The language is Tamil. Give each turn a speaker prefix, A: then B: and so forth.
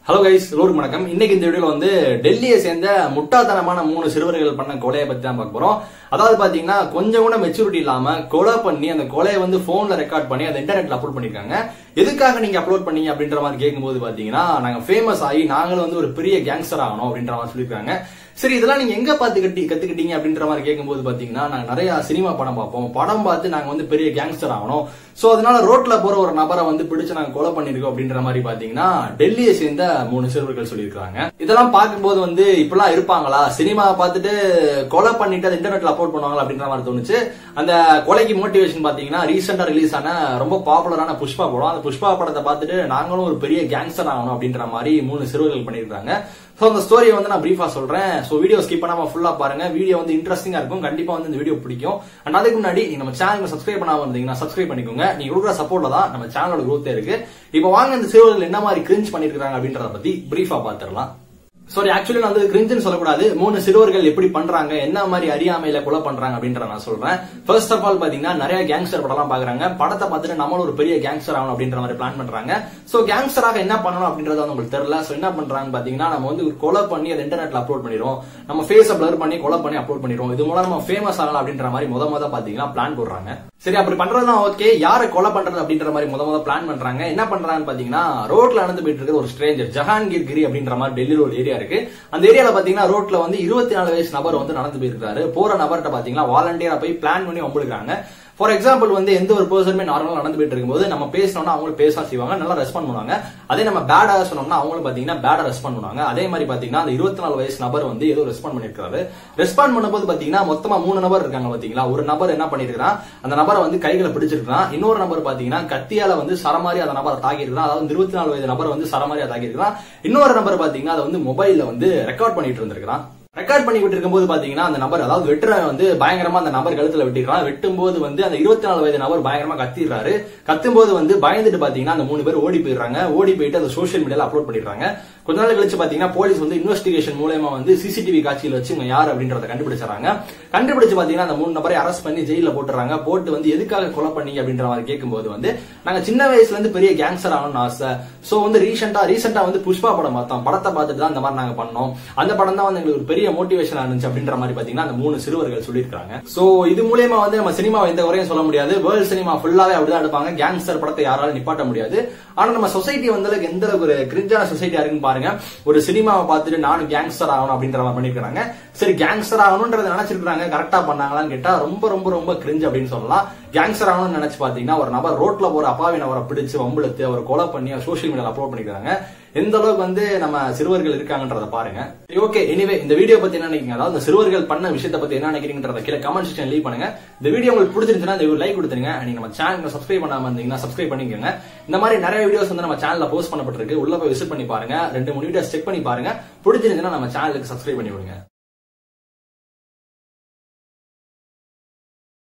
A: ஹலோ கைஸ் எல்லோருக்கும் வணக்கம் இன்னைக்கு இந்த வீடியோல வந்து டெல்லியை சேர்ந்த முட்டாள்தனமான மூணு சிறுவர்கள் பண்ண கொலையை பத்தி தான் பார்க்க போறோம் அதாவது பாத்தீங்கன்னா கொஞ்சம் கூட மெச்சூரிட்டி இல்லாம கொலை பண்ணி அந்த கொலையை வந்து போன்ல ரெக்கார்ட் பண்ணி அந்த இன்டர்நெட்ல அப்லோட் பண்ணிருக்காங்க எதுக்காக நீங்க அப்லோட் பண்ணீங்க அப்படின்ற மாதிரி கேட்கும்போது பாத்தீங்கன்னா நாங்க ஃபேமஸ் ஆகி நாங்களும் வந்து ஒரு பெரிய கேங்ஸ்டர் ஆகணும் அப்படின்ற மாதிரி சொல்லியிருக்காங்க சரி இதெல்லாம் நீங்க எங்க பார்த்து கட்டி கத்துக்கிட்டீங்க அப்படின்ற மாதிரி கேட்கும்போது பாத்தீங்கன்னா நாங்க நிறைய சினிமா படம் பார்ப்போம் படம் பார்த்து நாங்க வந்து பெரிய கேங்ஸ்டர் ஆகணும் சோ அதனால ரோட்ல போற ஒரு நபரை வந்து பிடிச்சு நாங்க கொலை பண்ணிருக்கோம் அப்படின்ற மாதிரி பாத்தீங்கன்னா டெல்லியை சேர்ந்த மூணு சிறுவர்கள் சொல்லியிருக்காங்க இதெல்லாம் பார்க்கும்போது வந்து இப்பெல்லாம் இருப்பாங்களா சினிமா பார்த்துட்டு கொலை பண்ணிட்டு அதை இன்டர்நெட்ல அப்லோட் பண்ணுவாங்களா அப்படின்ற மாதிரி தோணுச்சு அந்த கொலைக்கு மோட்டிவேஷன் பாத்தீங்கன்னா ரீசெண்டா ரிலீஸ் ஆன ரொம்ப பாப்புலரான புஷ்பா படம் அந்த புஷ்பா படத்தை பார்த்துட்டு நாங்களும் ஒரு பெரிய கேங்ஸ்டர் ஆகணும் அப்படின்ற மாதிரி மூணு சிறுவர்கள் பண்ணியிருக்காங்க சோ அந்த ஸ்டோரியை வந்து நான் பிரீஃபா சொல்றேன் சோ வீடியோ ஸ்கிப் பண்ணாம ஃபுல்லா பாருங்க வீடியோ வந்து இன்ட்ரெஸ்டிங்கா இருக்கும் கண்டிப்பா வந்து இந்த வீடியோ பிடிக்கும் அண்ட் அதுக்கு முன்னாடி நீங்க நம்ம சேனலுக்கு சப்ஸ்கிரைப் பண்ணாம இருந்தீங்கன்னா சப்ஸ்கிரைப் பண்ணிக்கோங்க நீங்க கொடுக்குற சப்போர்ட்ல தான் நம்ம சேனலோட growth இருக்கு இப்போ வாங்க இந்த சிறுவர்கள் என்ன மாதிரி கிரிஞ்ச் பண்ணிருக்காங்க அப்படின்றத பத்தி பிரீஃபா பாத்துடலாம் சாரி ஆக்சுவலி நான் வந்து கிரிஞ்சுன்னு சொல்லக்கூடாது மூணு சிறுவர்கள் எப்படி பண்றாங்க என்ன மாதிரி அறியாமையில கொலை பண்றாங்க அப்படின்ற நான் சொல்றேன் ஃபர்ஸ்ட் ஆஃப் ஆல் பாத்தீங்கன்னா நிறைய கேங்ஸ்டர் படம்லாம் பாக்குறாங்க படத்தை பார்த்துட்டு நம்மளும் ஒரு பெரிய கேங்ஸ்டர் ஆகணும் அப்படின்ற மாதிரி பிளான் பண்றாங்க சோ கேங்ஸ்டராக என்ன பண்ணணும் அப்படின்றது வந்து உங்களுக்கு தெரியல சோ என்ன பண்றாங்க பாத்தீங்கன்னா நம்ம வந்து ஒரு கொலை பண்ணி அதை இன்டர்நெட்ல அப்லோட் பண்ணிடுவோம் நம்ம ஃபேஸ பிளர் பண்ணி கொலை பண்ணி அப்லோட் பண்ணிடுவோம் இது மூலம் நம்ம ஃபேமஸ் ஆகலாம் அப்படின்ற மாதிரி முத முத பாத்தீங்கன்னா பிளான் போடுறாங்க சரி அப்படி பண்றதுதான் ஓகே யாரை கொலை பண்றது அப்படின்ற மாதிரி முத முத பிளான் பண்றாங்க என்ன பண்றாங்கன்னு பாத்தீங்கன்னா ரோட்ல நடந்து போயிட்டு இருக்கிற ஒரு ஸ்ட்ரேஞ்சர் ஜஹாங்கீர் கிரி அப்படின்ற மாதிரி டெல்லியில ஒரு ஏரியா இருக்கு அந்த ஏரியால பாத்தீங்கன்னா ரோட்ல வந்து இருபத்தி நாலு வயசு நபர் வந்து நடந்து போயிருக்காரு போற நபர்கிட்ட பாத்தீங்கன்னா வாலண்டியரா போய் பிளான் பண்ணி வம்பிழுக்காங்க ஃபார் எக்ஸாம்பிள் வந்து எந்த ஒரு பர்சனுமே நார்மலா நடந்து போயிட்டு இருக்கும்போது நம்ம பேசணும்னா அவங்களும் பேச செய்வாங்க நல்லா ரெஸ்பாண்ட் பண்ணுவாங்க அதே நம்ம பேடா சொன்னோம்னா அவங்களும் பாத்தீங்கன்னா பேடா ரெஸ்பாண்ட் பண்ணுவாங்க அதே மாதிரி பாத்தீங்கன்னா அந்த இருபத்தி நாலு வயசு நபர் வந்து ஏதோ ரெஸ்பாண்ட் பண்ணிருக்காரு ரெஸ்பாண்ட் பண்ணும்போது பாத்தீங்கன்னா மொத்தமா மூணு நபர் இருக்காங்க பாத்தீங்களா ஒரு நபர் என்ன பண்ணிருக்கான் அந்த நபரை வந்து கைகளை பிடிச்சிருக்கான் இன்னொரு நபர் பாத்தீங்கன்னா கத்தியால வந்து சரமாரி அந்த நபரை தாக்கியிருக்கான் அதாவது இருபத்தி நாலு வயது நபர் வந்து சரமாரியா தாக்கியிருக்கான் இன்னொரு நபர் பாத்தீங்கன்னா அதை வந்து மொபைல்ல வந்து ரெக்கார்ட் பண்ணிட்டு இருந்திருக்கான் ரெக்கார்ட் பண்ணி விட்டு இருக்கும்போது பாத்தீங்கன்னா அந்த நபர் அதாவது வெட்டுறவன் வந்து பயங்கரமா அந்த நபர் கழுத்துல வெட்டிடுறான் வெட்டும் போது வந்து அந்த இருபத்தி நாலு வயது நபர் பயங்கரமா கத்திடுறாரு கத்தும் போது வந்து பயந்துட்டு பாத்தீங்கன்னா அந்த மூணு பேர் ஓடி போயிடுறாங்க ஓடி போயிட்டு அந்த சோஷியல் மீடியால அப்லோட் பண்ணிடுறாங்க கொஞ்ச நாள் கழிச்சு பாத்தீங்கன்னா போலீஸ் வந்து இன்வெஸ்டிகேஷன் மூலயமா வந்து சிசிடிவி காட்சியில் வச்சு இவங்க யார் அப்படின்றத கண்டுபிடிச்சாங்க கண்டுபிடிச்சு பாத்தீங்கன்னா அந்த மூணு நபரை அரெஸ்ட் பண்ணி ஜெயில போட்டுறாங்க போட்டு வந்து எதுக்காக கொலை பண்ணீங்க அப்படின்ற மாதிரி கேட்கும்போது வந்து நாங்க சின்ன வயசுல இருந்து பெரிய கேங்ஸ்டர் ஆகணும்னு ஆசை சோ வந்து ரீசெண்டா ரீசெண்டா வந்து புஷ்பா படம் பார்த்தோம் படத்தை பார்த்துட்டு தான் இந்த மாதிரி நாங்க பண்ணோம் அந்த படம் தான் வந்து எங்களுக்கு ஒரு பெரிய மோட்டிவேஷன் இருந்துச்சு அப்படின்ற மாதிரி பாத்தீங்கன்னா அந்த மூணு சிறுவர்கள் சொல்லியிருக்காங்க சோ இது மூலியமா வந்து நம்ம சினிமாவை எந்த குறையும் சொல்ல முடியாது வேர்ல்ட் சினிமா ஃபுல்லாவே அப்படிதான் எடுப்பாங்க கேங்ஸ்டர் படத்தை யாராலும் நிப்பாட்ட முடியாது ஆனா நம்ம சொசைட்டி வந்து அளவுக்கு எந்த அளவுக்கு ஒரு கிரிஞ்சான சொசைட்டியா இருக்குன்னு பாருங்க ஒரு சினிமாவை பார்த்துட்டு நானும் கேங்ஸ்டர் ஆகணும் அப்படின்ற மாதிரி பண்ணிருக்காங்க சரி கேங்ஸ்டர் ஆகணும்ன்றத நினைச்சிருக்காங்க கரெக்டா பண்ணாங்களான்னு கேட்டா ரொம்ப ரொம்ப ரொம்ப கிரிஞ்சு அப்படின்னு சொல்லலாம் கேங்ஸ்டர் ஆகணும்னு நினைச்சு பாத்தீங்கன்னா ஒரு நபர் ரோட்ல போற அப்பாவி நபரை பிடிச்சு வம்புழுத்து அவர் கொலை பண்ணி சோஷியல் மீடியால அப்லோட் பண்ணிருக்காங்க எந்த அளவுக்கு வந்து நம்ம சிறுவர்கள் இருக்காங்கன்றத பாருங்க ஓகே எனிவே இந்த வீடியோ பத்தி என்ன நினைக்கிறீங்க அதாவது இந்த சிறுவர்கள் பண்ண விஷயத்தை பத்தி என்ன நினைக்கிறீங்கன்றத கீழே கமெண்ட் செக்ஷன் லீவ் பண்ணுங்க இந்த வீடியோ உங்களுக்கு பிடிச்சிருந்துச்சுன்னா இந்த லைக் கொடுத்துருங்க நீங்க நம்ம சேனல் சப்ஸ்கிரைப் பண்ணாம இருந்தீங்கன்னா சப்ஸ்கிரைப் பண்ணிக்கோங்க இந்த மாதிரி நிறைய வீடியோஸ் வந்து நம்ம சேனல்ல போஸ்ட் பண்ணப்பட்டிருக்கு உள்ள போய் விசிட் பண்ணி பாருங்க ரெண்டு மூணு வீடியோஸ் செக் பண்ணி பாருங்க பிடிச்சிருந்துச்சுன்னா நம்ம சேனலுக்கு சப்ஸ்கிரைப் பண்ணி விடுங்க